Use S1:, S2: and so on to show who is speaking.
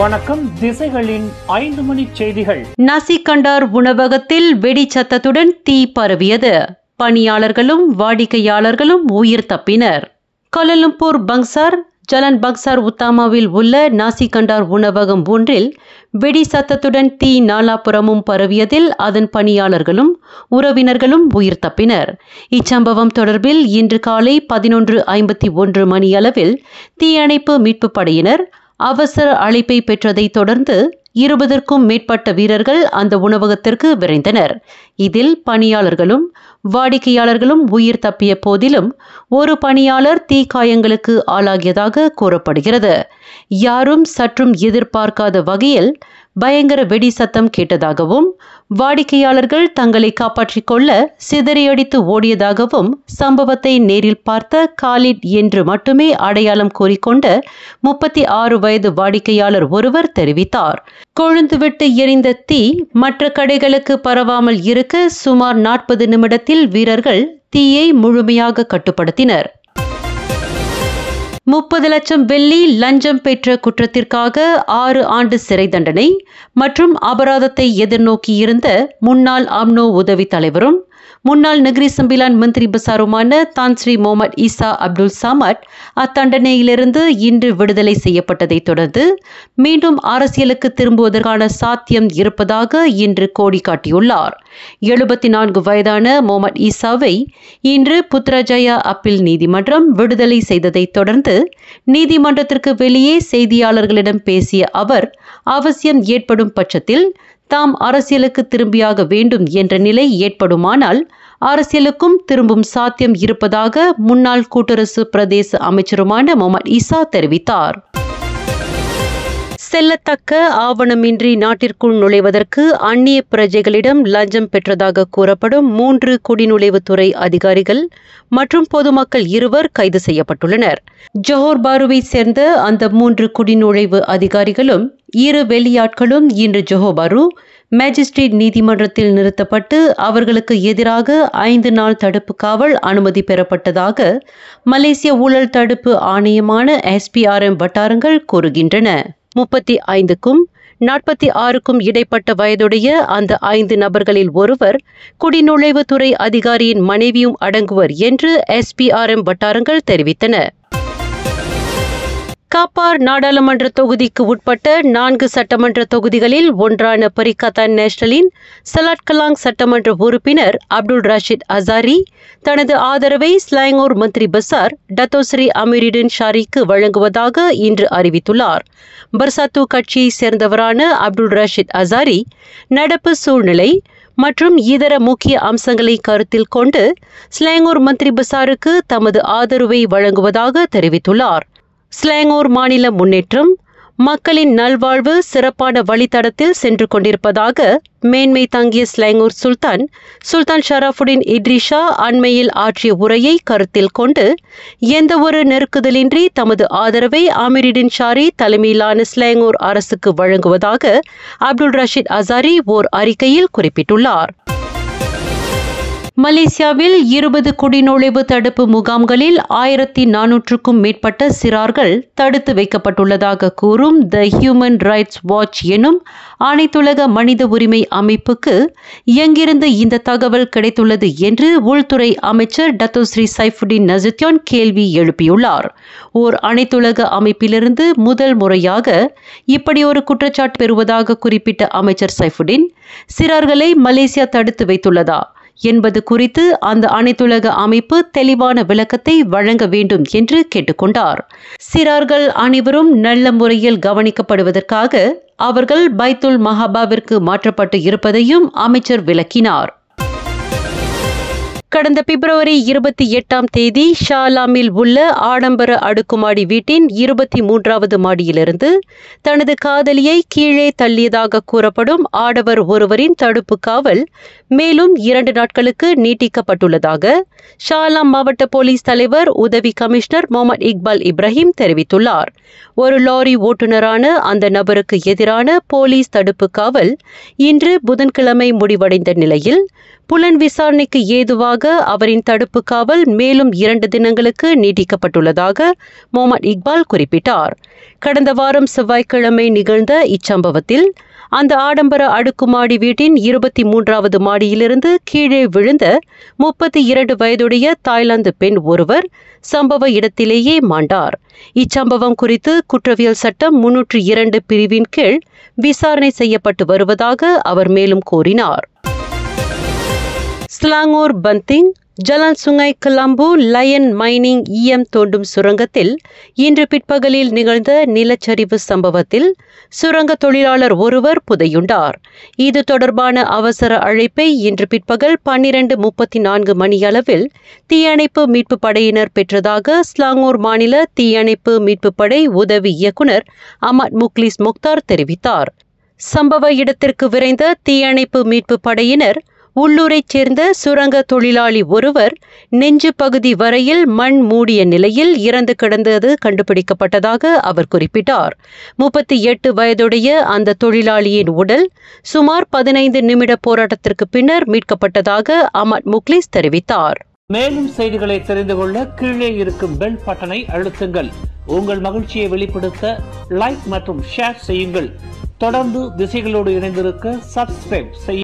S1: வணக்கம் திசைகளின் ஐந்து மணி செய்திகள்
S2: நசிகண்டார் உணவகத்தில் வெடி சத்தத்துடன் தீ பரவியது பணியாளர்களும் வாடிக்கையாளர்களும் உயிர் தப்பினர் கோலலம்பூர் பங்சார் ஜலன் பக்சார் உத்தாமாவில் உள்ள நாசிகண்டார் உணவகம் ஒன்றில் வெடி சத்தத்துடன் தீ நாலாபுறமும் பரவியதில் அதன் பணியாளர்களும் உறவினர்களும் உயிர் தப்பினர் இச்சம்பவம் தொடர்பில் இன்று காலை பதினொன்று ஐம்பத்தி ஒன்று மணியளவில் தீயணைப்பு மீட்புப் படையினர் அவசர அழைப்பை பெற்றதைத் தொடர்ந்து இருபதற்கும் மேற்பட்ட வீரர்கள் அந்த உணவகத்திற்கு விரைந்தனர் இதில் பணியாளர்களும் வாடிக்கையாளர்களும் உயிர் தப்பிய போதிலும் ஒரு பணியாளர் தீக்காயங்களுக்கு ஆளாகியதாக கூறப்படுகிறது யாரும் சற்றும் எதிர்பார்க்காத வகையில் பயங்கர வெடி சத்தம் கேட்டதாகவும் வாடிக்கையாளர்கள் தங்களை காப்பாற்றிக் கொள்ள சிதறியடித்து ஓடியதாகவும் சம்பவத்தை நேரில் பார்த்த காலிட் என்று மட்டுமே அடையாளம் கூறிக்கொண்ட முப்பத்தி ஆறு வயது வாடிக்கையாளர் ஒருவர் தெரிவித்தார் கொழுந்துவிட்டு எரிந்த தீ மற்ற கடைகளுக்கு பரவாமல் இருக்க சுமார் நாற்பது நிமிடத்தில் வீரர்கள் தீயை முழுமையாக கட்டுப்படுத்தினர் முப்பது லட்சம் வெள்ளி லஞ்சம் பெற்ற குற்றத்திற்காக ஆறு ஆண்டு சிறை தண்டனை மற்றும் அபராதத்தை எதிர்நோக்கியிருந்த முன்னாள் அம்னோ உதவி தலைவரும் முன்னாள் நகரி சம்பிலான் மந்திரி பசாருமான Tan Sri Mohamad Isa Abdul Samad அத்தண்டனையிலிருந்து இன்று விடுதலை செய்யப்பட்டதைத் தொடர்ந்து மீண்டும் அரசியலுக்கு திரும்புவதற்கான சாத்தியம் இருப்பதாக இன்று கோடி காட்டியுள்ளார் எழுபத்தி நான்கு வயதான முகமது ஈசாவை இன்று புத்ரஜயா அப்பீல் நீதிமன்றம் விடுதலை செய்ததைத் தொடர்ந்து நீதிமன்றத்திற்கு வெளியே செய்தியாளர்களிடம் பேசிய அவர் அவசியம் ஏற்படும் பட்சத்தில் தாம் அரசியலுக்கு திரும்பியாக வேண்டும் என்ற நிலை ஏற்படுமானால் அரசியலுக்கும் திரும்பும் சாத்தியம் இருப்பதாக முன்னாள் கூட்டரசு பிரதேச அமைச்சருமான முகமது ஈசா தெரிவித்தார் செல்லத்தக்க ஆவணமின்றி நாட்டிற்குள் நுழைவதற்கு அந்நிய பிரஜைகளிடம் லஞ்சம் பெற்றதாக கூறப்படும் மூன்று குடிநுழைவுத்துறை அதிகாரிகள் மற்றும் பொதுமக்கள் இருவர் கைது செய்யப்பட்டுள்ளனர் ஜோஹர் பாருவை சேர்ந்த அந்த மூன்று குடிநுழைவு அதிகாரிகளும் இரு வெளியாட்களும் இன்று ஜோஹோபாரு மேஜிஸ்ட்ரேட் நீதிமன்றத்தில் நிறுத்தப்பட்டு அவர்களுக்கு எதிராக ஐந்து நாள் தடுப்பு காவல் அனுமதி பெறப்பட்டதாக மலேசிய ஊழல் தடுப்பு ஆணையமான எஸ்பிஆர்எம் வட்டாரங்கள் கூறுகின்றன முப்பத்தி ஐந்துக்கும் நாற்பத்தி ஆறுக்கும் இடைப்பட்ட வயதுடைய அந்த ஐந்து நபர்களில் ஒருவர் குடிநுழைவுத்துறை அதிகாரியின் மனைவியும் அடங்குவர் என்று எஸ்பிஆர்எம் வட்டாரங்கள் தெரிவித்தன காப்பார் நாடாளுமன்ற தொகுதிக்கு உட்பட்ட நான்கு சட்டமன்ற தொகுதிகளில் ஒன்றான பரிகத்தான் நேஷனலின் சலாட்கலாங் சட்டமன்ற உறுப்பினர் அப்துல் ரஷீத் அசாரி தனது ஆதரவை ஸ்லாங்கோர் மந்திரி பசார் டத்தோஸ்ரீ அமீருடின் ஷாரிக்கு வழங்குவதாக இன்று அறிவித்துள்ளார் பர்சாத்து கட்சியை சேர்ந்தவரான அப்துல் ரஷீத் அசாரி நடப்பு சூழ்நிலை மற்றும் இதர முக்கிய அம்சங்களை கருத்தில் கொண்டு ஸ்லாங்கூர் மந்திரி பசாருக்கு தமது ஆதரவை வழங்குவதாக தெரிவித்துள்ளார் ஸ்லாங்கூர் மாநில முன்னேற்றம் மக்களின் நல்வாழ்வு சிறப்பான வழித்தடத்தில் சென்று கொண்டிருப்பதாக மேன்மை தங்கிய ஸ்லாங்கூர் சுல்தான் சுல்தான் ஷராஃபுடின் இட்ரிஷா அண்மையில் ஆற்றிய உரையை கருத்தில் கொண்டு எந்தவொரு நெருக்குதலின்றி தமது ஆதரவை அமீரிடின் ஷாரி தலைமையிலான ஸ்லாங்கூர் அரசுக்கு வழங்குவதாக அப்துல் ரஷீத் அசாரி ஓர் அறிக்கையில் குறிப்பிட்டுள்ளார் மலேசியாவில் இருபது குடிநுழைவு தடுப்பு முகாம்களில் ஆயிரத்தி நானூற்றுக்கும் மேற்பட்ட சிறார்கள் தடுத்து வைக்கப்பட்டுள்ளதாக கூறும் த ஹியூமன் ரைட்ஸ் வாட்ச் எனும் அனைத்துலக மனித உரிமை அமைப்புக்கு எங்கிருந்து இந்த தகவல் கிடைத்துள்ளது என்று உள்துறை அமைச்சர் டத்தோஸ்ரீ சைஃபுடின் நசித்யான் கேள்வி எழுப்பியுள்ளார் ஓர் அனைத்துலக அமைப்பிலிருந்து முதல் முறையாக இப்படி ஒரு குற்றச்சாட்டு பெறுவதாக குறிப்பிட்ட அமைச்சர் சைஃபுடின் சிறார்களை மலேசியா தடுத்து வைத்துள்ளதா என்பது குறித்து அந்த அனைத்துலக அமைப்பு தெளிவான விளக்கத்தை வழங்க வேண்டும் என்று கேட்டுக்கொண்டார் சிறார்கள் அனைவரும் நல்ல முறையில் கவனிக்கப்படுவதற்காக அவர்கள் பைத்துல் மஹாபாவிற்கு மாற்றப்பட்டு இருப்பதையும் அமைச்சர் விளக்கினார் கடந்த பிப்ரவரி இருபத்தி எட்டாம் தேதி ஷாலாமில் உள்ள ஆடம்பர அடுக்குமாடி வீட்டின் இருபத்தி மூன்றாவது மாடியிலிருந்து தனது காதலியை கீழே தள்ளியதாக கூறப்படும் ஆடவர் ஒருவரின் தடுப்பு காவல் மேலும் இரண்டு நாட்களுக்கு நீட்டிக்கப்பட்டுள்ளதாக ஷாலாம் மாவட்ட போலீஸ் தலைவர் உதவி கமிஷனர் முகமது இக்பால் இப்ராஹிம் தெரிவித்துள்ளார் ஒரு லாரி ஓட்டுநரான அந்த நபருக்கு எதிரான போலீஸ் தடுப்பு காவல் இன்று புதன்கிழமை முடிவடைந்த நிலையில் புலன் விசாரணைக்கு ஏதுவாக காரணமாக அவரின் தடுப்பு காவல் மேலும் இரண்டு தினங்களுக்கு நீட்டிக்கப்பட்டுள்ளதாக முகமது இக்பால் குறிப்பிட்டார் கடந்த வாரம் செவ்வாய்க்கிழமை நிகழ்ந்த இச்சம்பவத்தில் அந்த ஆடம்பர அடுக்குமாடி வீட்டின் இருபத்தி மூன்றாவது மாடியிலிருந்து கீழே விழுந்த முப்பத்தி இரண்டு வயதுடைய தாய்லாந்து பெண் ஒருவர் சம்பவ இடத்திலேயே மாண்டார் இச்சம்பவம் குறித்து குற்றவியல் சட்டம் முன்னூற்று இரண்டு பிரிவின் கீழ் விசாரணை செய்யப்பட்டு வருவதாக அவர் மேலும் கூறினார் Selangor Banting Jalan Sungai Kalambu Lion Mining ஈயம் தோண்டும் சுரங்கத்தில் இன்று பிற்பகலில் நிகழ்ந்த நிலச்சரிவு சம்பவத்தில் சுரங்க தொழிலாளர் ஒருவர் புதையுண்டார் இது தொடர்பான அவசர அழைப்பை இன்று பிற்பகல் பன்னிரண்டு முப்பத்தி நான்கு மணியளவில் தீயணைப்பு மீட்பு படையினர் பெற்றதாக ஸ்லாங்கூர் மாநில தீயணைப்பு மீட்பு படை உதவி இயக்குனர் அமத் முக்லிஸ் முக்தார் தெரிவித்தார் சம்பவ இடத்திற்கு விரைந்த தீயணைப்பு மீட்பு படையினர் உள்ளூரைச் சேர்ந்த சுரங்க தொழிலாளி ஒருவர் நெஞ்சு பகுதி வரையில் மண் மூடிய நிலையில் இறந்து கிடந்தது கண்டுபிடிக்கப்பட்டதாக அவர் குறிப்பிட்டார் முப்பத்தி எட்டு வயதுடைய அந்த தொழிலாளியின் உடல் சுமார் பதினைந்து நிமிட போராட்டத்திற்கு பின்னர் மீட்கப்பட்டதாக அமத் முக்லிஸ் தெரிவித்தார்
S1: மேலும் செய்திகளை தெரிந்து கொள்ள கீழே இருக்கும் பெல் பட்டனை அழுத்துங்கள் உங்கள் மகிழ்ச்சியை வெளிப்படுத்த லைக் மற்றும் ஷேர் செய்யுங்கள் தொடர்ந்து திசைகளோடு இணைந்திருக்க சப்ஸ்கிரைப் செய்ய